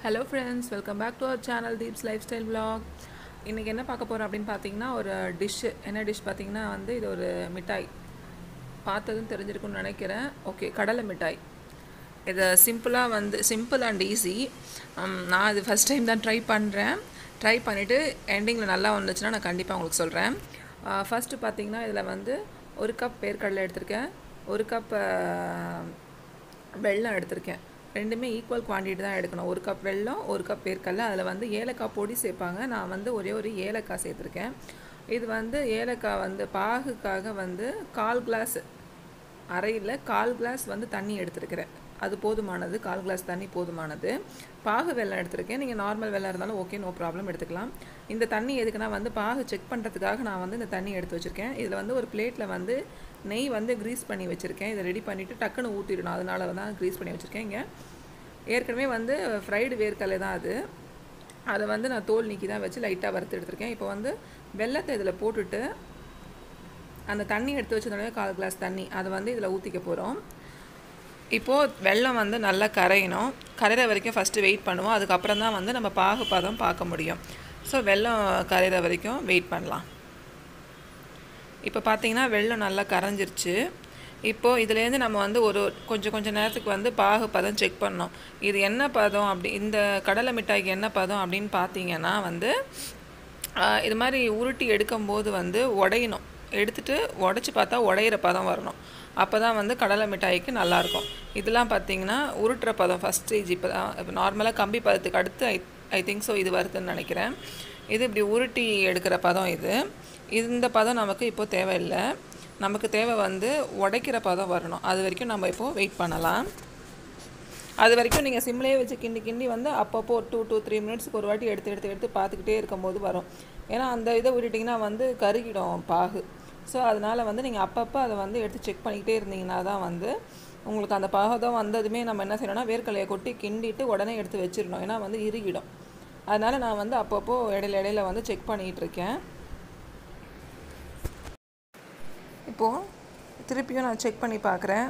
hello friends welcome back to our channel Deeps life style vlog இன்றைக்கி என்ன பார்க்க போகிறோம் அப்படின்னு பார்த்தீங்கன்னா ஒரு டிஷ்ஷு என்ன டிஷ் பார்த்தீங்கன்னா வந்து இது ஒரு மிட்டாய் பார்த்ததும் தெரிஞ்சிருக்கும்னு நினைக்கிறேன் ஓகே கடலை மிட்டாய் இது சிம்பிளாக வந்து சிம்பிள் அண்ட் ஈஸி நான் இது ஃபஸ்ட் டைம் தான் ட்ரை பண்ணுறேன் ட்ரை பண்ணிவிட்டு எண்டிங்கில் நல்லா வந்துச்சுன்னா நான் கண்டிப்பாக உங்களுக்கு சொல்கிறேன் ஃபஸ்ட்டு பார்த்தீங்கன்னா இதில் வந்து ஒரு கப் பேர்க்கடலை எடுத்திருக்கேன் ஒரு கப் வெல்லம் எடுத்திருக்கேன் ரெண்டுமே ஈக்குவல் குவான்டிட்டி தான் எடுக்கணும் ஒரு கப் வெல்லம் ஒரு கப் பேர்க்கடலை அதில் வந்து ஏலக்காய் பொடி சேர்ப்பாங்க நான் வந்து ஒரே ஒரு ஏலக்காய் சேர்த்துருக்கேன் இது வந்து ஏலக்காய் வந்து பாகுக்காக வந்து கால் கிளாஸ் அரையில் கால் கிளாஸ் வந்து தண்ணி எடுத்துருக்கிறேன் அது போதுமானது கால் கிளாஸ் தண்ணி போதுமானது பாகு வெல்லம் எடுத்திருக்கேன் நீங்கள் நார்மல் வெல்லம் இருந்தாலும் ஓகே நோ ப்ராப்ளம் எடுத்துக்கலாம் இந்த தண்ணி எதுக்குன்னா வந்து பாகு செக் பண்ணுறதுக்காக நான் வந்து இந்த தண்ணி எடுத்து வச்சுருக்கேன் இதில் வந்து ஒரு பிளேட்டில் வந்து நெய் வந்து க்ரீஸ் பண்ணி வச்சுருக்கேன் இதை ரெடி பண்ணிவிட்டு டக்குன்னு ஊற்றிடணும் அதனால தான் க்ரீஸ் பண்ணி வச்சுருக்கேன் இங்கே ஏற்கனவே வந்து ஃப்ரைடு வேர்க்கடலை தான் அது அதை வந்து நான் தோல் நீக்கி தான் வச்சு லைட்டாக வறுத்து எடுத்திருக்கேன் இப்போ வந்து வெள்ளத்தை இதில் போட்டுட்டு அந்த தண்ணி எடுத்து வச்சதுனால கால் கிளாஸ் தண்ணி அதை வந்து இதில் ஊற்றிக்க போகிறோம் இப்போது வெள்ளம் வந்து நல்லா கரையணும் கரையிற வரைக்கும் ஃபஸ்ட்டு வெயிட் பண்ணுவோம் அதுக்கப்புறம் தான் வந்து நம்ம பாகு பதம் பார்க்க முடியும் ஸோ வெள்ளம் கரையிற வரைக்கும் வெயிட் பண்ணலாம் இப்போ பார்த்தீங்கன்னா வெள்ளம் நல்லா கரைஞ்சிருச்சு இப்போது இதுலேருந்து நம்ம வந்து ஒரு கொஞ்சம் கொஞ்சம் நேரத்துக்கு வந்து பாகு பதம் செக் பண்ணோம் இது என்ன பதம் அப்படி இந்த கடலை மிட்டாய்க்கு என்ன பதம் அப்படின்னு பார்த்தீங்கன்னா வந்து இது மாதிரி உருட்டி எடுக்கும்போது வந்து உடையணும் எடுத்துகிட்டு உடச்சி பார்த்தா உடையிற பதம் வரணும் அப்போ தான் வந்து கடலை மிட்டாய்க்கு நல்லாயிருக்கும் இதெல்லாம் பார்த்தீங்கன்னா உருட்டுற பதம் ஃபஸ்ட் ஸ்டேஜ் இப்போ தான் இப்போ நார்மலாக கம்பி பதத்துக்கு அடுத்து ஐ ஐ திங்க் ஸோ இது வருதுன்னு நினைக்கிறேன் இது இப்படி உருட்டி எடுக்கிற பதம் இது இந்த பதம் நமக்கு இப்போ தேவையில்லை நமக்கு தேவை வந்து உடைக்கிற பதம் வரணும் அது வரைக்கும் நம்ம இப்போது வெயிட் பண்ணலாம் அது வரைக்கும் நீங்கள் சிம்லேயே வச்சு கிண்டி கிண்டி வந்து அப்பப்போ டூ டூ த்ரீ மினிட்ஸ்க்கு ஒரு வாட்டி எடுத்து எடுத்து எடுத்து பார்த்துக்கிட்டே இருக்கும்போது வரும் ஏன்னா அந்த இதை விட்டுட்டிங்கன்னா வந்து கருகிடும் பாகு ஸோ அதனால் வந்து நீங்கள் அப்பப்போ அதை வந்து எடுத்து செக் பண்ணிக்கிட்டே இருந்தீங்கன்னா தான் வந்து உங்களுக்கு அந்த பாகதம் வந்ததுமே நம்ம என்ன செய்யணும்னா வேர்க்கலையை கொட்டி கிண்டிட்டு உடனே எடுத்து வச்சிடணும் ஏன்னா வந்து இறுகிடும் அதனால் நான் வந்து அப்பப்போ இடையில இடையில வந்து செக் பண்ணிகிட்டு இருக்கேன் இப்போது திருப்பியும் நான் செக் பண்ணி பார்க்குறேன்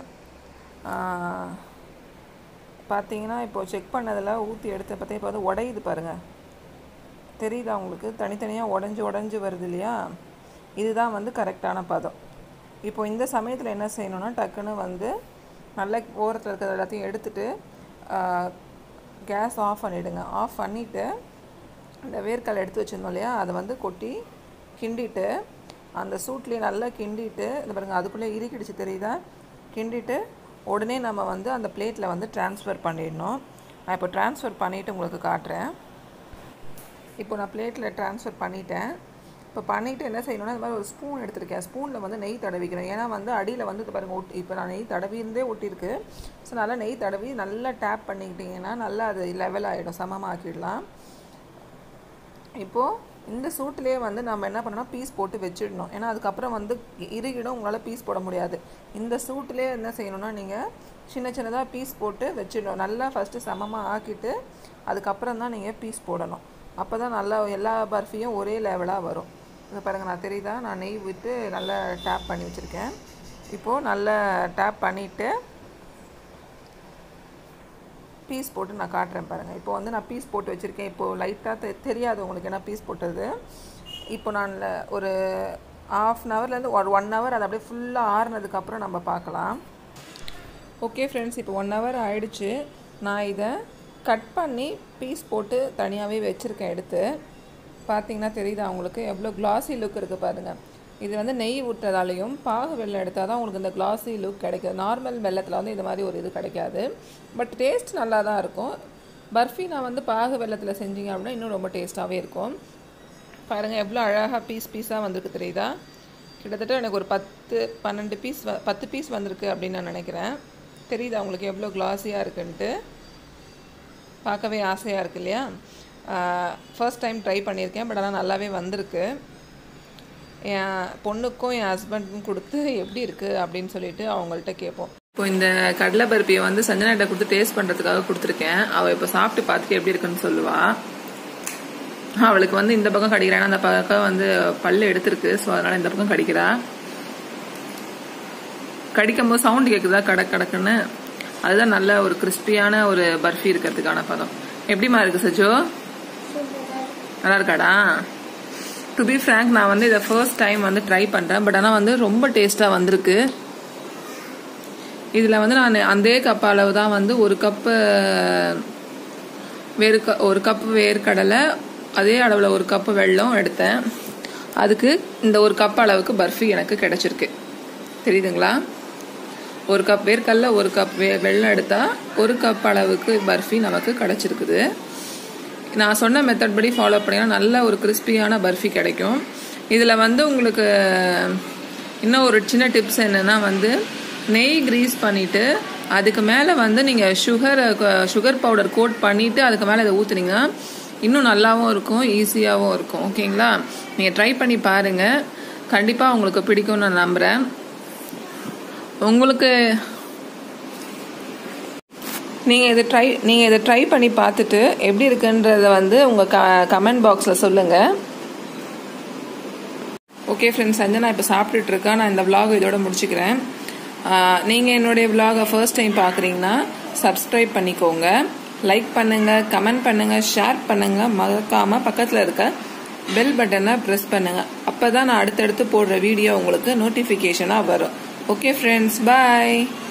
பார்த்தீங்கன்னா இப்போது செக் பண்ணதில் ஊற்றி எடுத்த பார்த்தா இப்போ வந்து உடையுது பாருங்கள் தெரியுதா உங்களுக்கு தனித்தனியாக உடஞ்சி உடஞ்சி வருது இல்லையா இதுதான் வந்து கரெக்டான பதம் இப்போ இந்த சமயத்தில் என்ன செய்யணும்னா டக்குன்னு வந்து நல்ல ஓரத்தில் இருக்கிறது எல்லாத்தையும் எடுத்துகிட்டு கேஸ் ஆஃப் பண்ணிவிடுங்க ஆஃப் பண்ணிவிட்டு இந்த வேர்க்கடலை எடுத்து வச்சுருந்தோம் இல்லையா அதை வந்து கொட்டி கிண்டிட்டு அந்த சூட்லேயே நல்லா கிண்டிட்டு இந்த பாருங்கள் அதுக்குள்ளே இறுக்கிடுச்சு தெரியுதா கிண்டிட்டு உடனே நம்ம வந்து அந்த பிளேட்டில் வந்து ட்ரான்ஸ்ஃபர் பண்ணிடணும் நான் இப்போ ட்ரான்ஸ்ஃபர் பண்ணிவிட்டு உங்களுக்கு காட்டுறேன் இப்போ நான் பிளேட்டில் ட்ரான்ஸ்ஃபர் பண்ணிட்டேன் இப்போ பண்ணிவிட்டு என்ன செய்யணும்னா இந்த மாதிரி ஒரு ஸ்பூன் எடுத்திருக்கேன் ஸ்பூனில் வந்து நெய் தடவிக்கிறேன் ஏன்னா வந்து அடியில் வந்து பாருங்கள் ஒட்டி இப்போ நான் நெய் தடவிருந்தே ஒட்டியிருக்கு ஸோ நல்லா நெய் தடவி நல்லா டேப் பண்ணிக்கிட்டிங்கன்னா நல்லா அது லெவல் ஆகிடும் சமமாக்கிடலாம் இப்போது இந்த சூட்லேயே வந்து நம்ம என்ன பண்ணணும் பீஸ் போட்டு வச்சிடணும் ஏன்னா அதுக்கப்புறம் வந்து இறுகிடும் உங்களால் பீஸ் போட முடியாது இந்த சூட்லேயே என்ன செய்யணும்னா நீங்கள் சின்ன சின்னதாக பீஸ் போட்டு வச்சிடணும் நல்லா ஃபஸ்ட்டு சமமாக ஆக்கிட்டு அதுக்கப்புறம் தான் நீங்கள் பீஸ் போடணும் அப்போ தான் நல்லா எல்லா பர்ஃபியும் ஒரே லெவலாக வரும் இது பாருங்கள் நான் தெரியுதா நான் நெய் விட்டு நல்லா டேப் பண்ணி வச்சுருக்கேன் இப்போது நல்லா டேப் பண்ணிவிட்டு பீஸ் போட்டு நான் காட்டுறேன் பாருங்கள் இப்போ வந்து நான் பீஸ் போட்டு வச்சுருக்கேன் இப்போது லைட்டாக தெ தெரியாது உங்களுக்கு என்ன பீஸ் போட்டது இப்போ நான் ஒரு ஆஃப் அன் ஹவர்லேருந்து ஒரு ஒன் ஹவர் அது அப்படியே ஃபுல்லாக ஆறுனதுக்கப்புறம் நம்ம பார்க்கலாம் ஓகே ஃப்ரெண்ட்ஸ் இப்போ ஒன் ஹவர் ஆயிடுச்சு நான் இதை கட் பண்ணி பீஸ் போட்டு தனியாகவே வச்சுருக்கேன் எடுத்து பார்த்தீங்கன்னா தெரியுதா உங்களுக்கு எவ்வளோ கிளாஸி லுக் இருக்குது பாருங்கள் இது வந்து நெய் விட்டதாலையும் பாகு வெள்ளம் எடுத்தால் தான் உங்களுக்கு இந்த கிளாஸி லுக் கிடைக்குது நார்மல் வெள்ளத்தில் வந்து இந்த மாதிரி ஒரு இது கிடைக்காது பட் டேஸ்ட் நல்லா தான் இருக்கும் பர்ஃபி நான் வந்து பாகு வெள்ளத்தில் செஞ்சீங்க அப்படின்னா இன்னும் ரொம்ப டேஸ்ட்டாகவே இருக்கும் பாருங்கள் எவ்வளோ அழகாக பீஸ் பீஸாக வந்திருக்கு தெரியுதா கிட்டத்தட்ட எனக்கு ஒரு பத்து பன்னெண்டு பீஸ் வ பத்து பீஸ் வந்திருக்கு அப்படின்னு நான் நினைக்கிறேன் தெரியுதா உங்களுக்கு எவ்வளோ கிளாஸியாக இருக்குன்ட்டு பார்க்கவே ஆசையாக இருக்கு இல்லையா ஃபர்ஸ்ட் டைம் ட்ரை பண்ணியிருக்கேன் பட் ஆனால் நல்லாவே வந்திருக்கு என் பொண்ணுக்கும் என் ஹஸ்பண்டுக்கும் கொடுத்து எப்படி இருக்குது அப்படின்னு சொல்லிட்டு அவங்கள்ட்ட கேட்போம் இப்போ இந்த கடலை பருப்பியை வந்து சஞ்சனாட்ட கொடுத்து டேஸ்ட் பண்ணுறதுக்காக கொடுத்துருக்கேன் அவள் இப்போ சாப்பிட்டு பார்த்துட்டு எப்படி இருக்குன்னு சொல்லுவா அவளுக்கு வந்து இந்த பக்கம் கடிக்கிறான்னா அந்த பக்கம் வந்து பல்லு எடுத்திருக்கு ஸோ அதனால இந்த பக்கம் கடிக்கிறா கடிக்கும் போது சவுண்ட் கேட்குதா கடக் கடக்குன்னு அதுதான் நல்ல ஒரு கிறிஸ்பியான ஒரு பர்ஃபி இருக்கிறதுக்கான பதம் எப்படிமா இருக்கு சஜோ நல்லா இருக்காடா டு பி ஃப்ரேங்க் நான் வந்து இதை ஃபர்ஸ்ட் டைம் வந்து ட்ரை பண்ணுறேன் பட் ஆனால் வந்து ரொம்ப டேஸ்ட்டாக வந்திருக்கு இதில் வந்து நான் அதே கப் அளவு தான் வந்து ஒரு கப்பு வேறு க ஒரு கப்பு வேர்க்கடலை அதே அளவில் ஒரு கப்பு வெல்லம் எடுத்தேன் அதுக்கு இந்த ஒரு கப் அளவுக்கு பர்ஃபி எனக்கு கிடைச்சிருக்கு தெரியுதுங்களா ஒரு கப் வேர்க்கடல ஒரு கப் வே வெல்லம் எடுத்தால் ஒரு கப் அளவுக்கு பர்ஃபி நமக்கு கிடைச்சிருக்குது நான் சொன்ன மெத்தட் படி ஃபாலோ பண்ணிங்கன்னா நல்ல ஒரு கிறிஸ்பியான பர்ஃபி கிடைக்கும் இதில் வந்து உங்களுக்கு இன்னும் ஒரு சின்ன டிப்ஸ் என்னென்னா வந்து நெய் க்ரீஸ் பண்ணிவிட்டு அதுக்கு மேலே வந்து நீங்கள் சுகர் சுகர் பவுடர் கோட் பண்ணிவிட்டு அதுக்கு மேலே இதை ஊற்றுனீங்கன்னா இன்னும் நல்லாவும் இருக்கும் ஈஸியாகவும் இருக்கும் ஓகேங்களா நீங்கள் ட்ரை பண்ணி பாருங்கள் கண்டிப்பாக உங்களுக்கு பிடிக்கும்னு நான் நம்புகிறேன் உங்களுக்கு நீங்கள் இதை ட்ரை நீங்கள் இதை ட்ரை பண்ணி பார்த்துட்டு எப்படி இருக்குன்றத வந்து உங்கள் க கமெண்ட் பாக்ஸில் சொல்லுங்கள் ஓகே ஃப்ரெண்ட்ஸ் சஞ்சனா இப்போ சாப்பிட்டுட்டு இருக்கேன் நான் இந்த விலாக் இதோட முடிச்சுக்கிறேன் நீங்கள் என்னுடைய விலாகை ஃபர்ஸ்ட் டைம் பார்க்குறீங்கன்னா சப்ஸ்கிரைப் பண்ணிக்கோங்க லைக் பண்ணுங்கள் கமெண்ட் பண்ணுங்கள் ஷேர் பண்ணுங்கள் மறக்காமல் பக்கத்தில் இருக்க பெல் பட்டனை ப்ரெஸ் பண்ணுங்கள் அப்போ தான் நான் அடுத்தடுத்து போடுற வீடியோ உங்களுக்கு நோட்டிஃபிகேஷனாக வரும் ஓகே ஃப்ரெண்ட்ஸ் பாய்